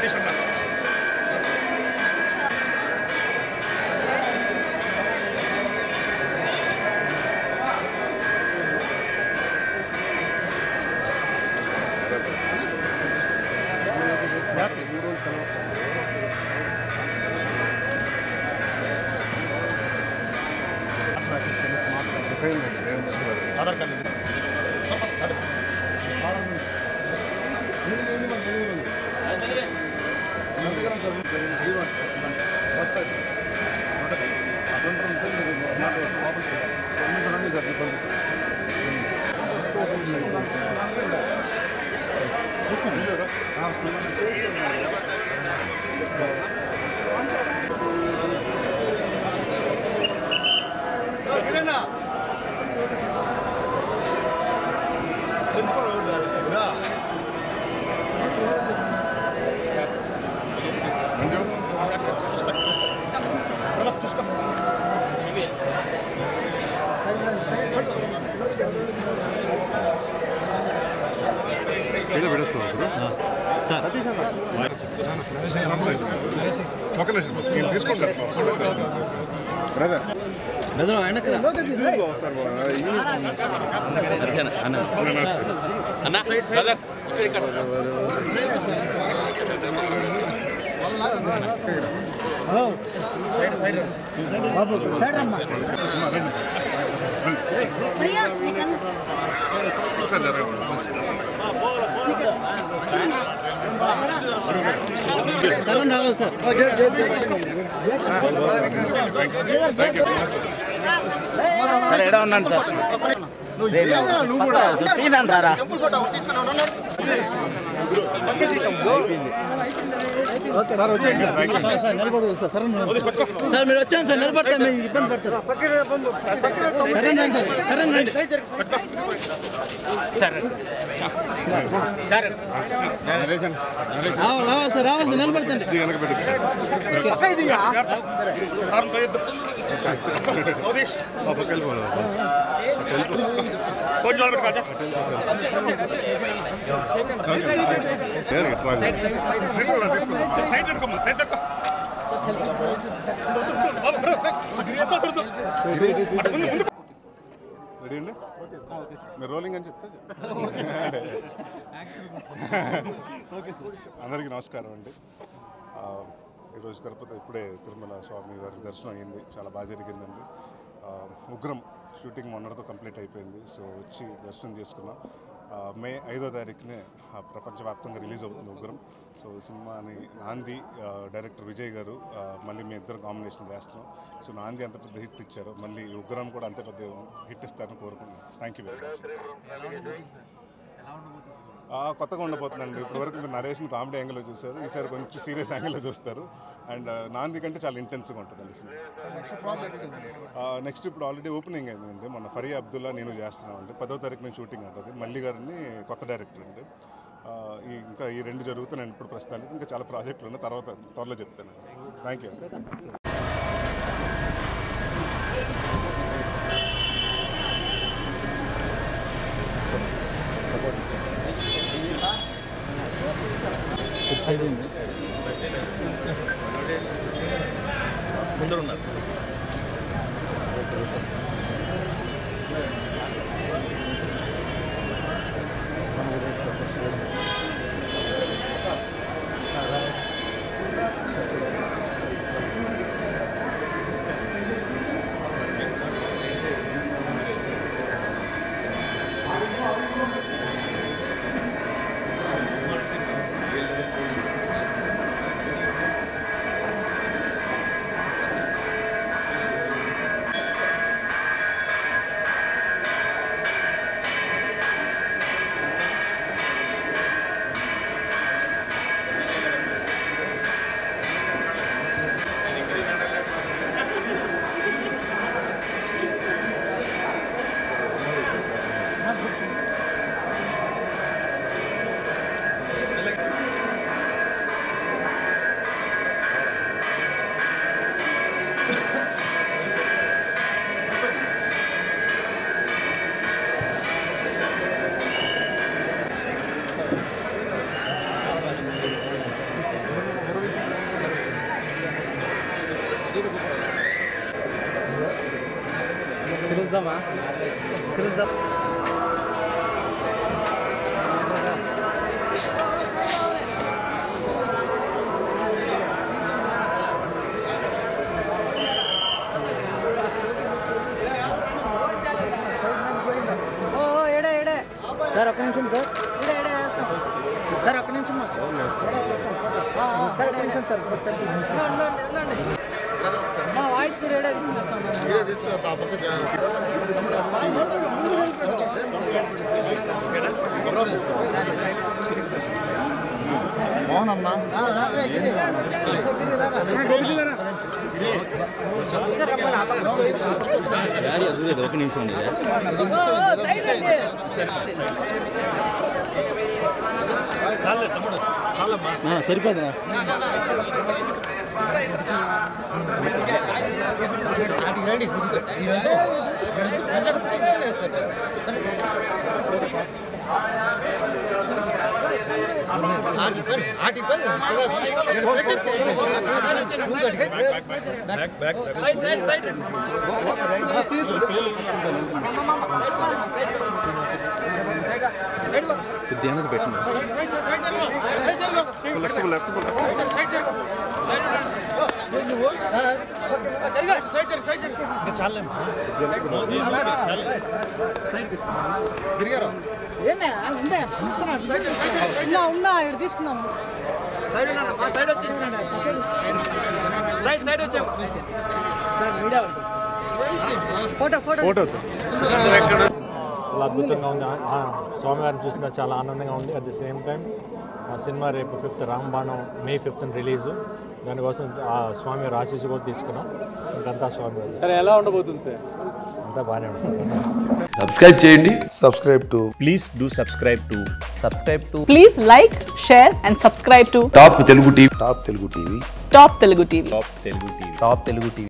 సతీష్ అన్న ఆధార్ కార్డు ఒక నిమిషం నేను తీసుకుంటాను బ్రదర్ బెదరు వెనక్కి రా. నమస్తే అన్న బ్రదర్ ఇక్కడ ఇక్కడ భయ్యా నీకన్నా ఒకసారి జరగండి సరే రావాలి సార్ సరే ఎడా ఉన్నాను సార్ తీనండి రారా సార్ నిలబడదు సార్ సరే ఉండండి. సార్ మీరు వచ్చాను సార్ నిలబడతా మీరు ఇబ్బంది పడతారు సరే రండి సార్ సరే రండి సరే సరే రావాలి రావాలి సార్ రావాలి సార్ నిలబడతండి ఫోన్ చూడాలి కాజా తీసుకుందాం తీసుకుందాం సైడ్ జరుకోమ్మా సైడ్ జరుకో రెడీ అండి మీరు రోలింగ్ అని చెప్తే అందరికీ నమస్కారం అండి ఆ, ఈరోజు తిరుపతి ఇప్పుడే తిరుమల స్వామి వారి దర్శనం అయింది చాలా బాగా జరిగిందండి ఆ, ఉగ్రం షూటింగ్ మొన్నటితో కంప్లీట్ అయిపోయింది సో వచ్చి దర్శనం చేసుకున్నాం ఆ, మే ఐదో తారీఖునే ఆ, ప్రపంచవ్యాప్తంగా రిలీజ్ అవుతుంది ఉగ్రం సో ఈ సినిమాని నాంది ఆ, డైరెక్టర్ విజయ్ గారు ఆ, మళ్ళీ మీ ఇద్దరు కాంబినేషన్ వేస్తున్నాం సో నాంది అంత పెద్ద హిట్ ఇచ్చారు మళ్ళీ ఈ ఉగ్రం కూడా అంతే పెద్ద హిట్ ఇస్తారని కోరుకుంటున్నాను థ్యాంక్ యూ వెరీ మచ్ ఆ, కొత్తగా ఉండబోతుందండి ఇప్పటివరకు మీరు నరేష్ని కామెడీ యాంగిల్లో చూశారు ఈసారి కొంచెం సీరియస్ యాంగిల్లో చూస్తారు అండ్ నాంది కంటే చాలా ఇంటెన్స్గా ఉంటుందండి సినిమా నెక్స్ట్ ఇప్పుడు ఆల్రెడీ ఓపెనింగ్ అయిందండి మన ఫరియా అబ్దుల్లా నేను చేస్తున్నాం అండి పదో తారీఖు నేను షూటింగ్ ఉంటుంది మల్లి గారిని కొత్త డైరెక్టర్ అండి ఆ, ఈ ఇంకా ఈ రెండు జరుగుతున్నాయి ఇప్పుడు ప్రస్తుతానికి ఇంకా చాలా ప్రాజెక్టులు ఉన్నాయి తర్వాత త్వరలో చెప్తాను థ్యాంక్ యూ వెళ్దామా వెళ్దాం సార్ ఒక్క నిమిషం సార్ సార్ ఒక్క నిమిషం సార్ ఒక్క నిమిషం సార్ మా వాయిస్ కూడా ఏడే ఒక నిమిషం ఉంది సరిపోదా ధ్యానం పెట్టింది ఉన్నా ఉన్నా ఇక్కడ తీసుకున్నాము ఫోటో ఫోటో చాలా అద్భుతంగా ఉంది ఆ- ఆ స్వామివారిని చూసిన చాలా ఆనందంగా ఉంది అట్ ది సేమ్ టైం ఆ సినిమా రేపు fifth Ramabanam May fifth release దానికోసం ఆ స్వామివారి ఆశీస్సు కూడా తీసుకున్నాం ఇంకంతా స్వామివారి సరే ఎలా ఉండబోతుంది సార్ అంతా బాగానే ఉంటుంది సబ్స్క్రైబ్ చేయండి subscribe to please do subscribe to subscribe to please like share and subscribe to Top Telugu TV Top Telugu TV. Top Telugu TV Top Telugu TV Top Telugu TV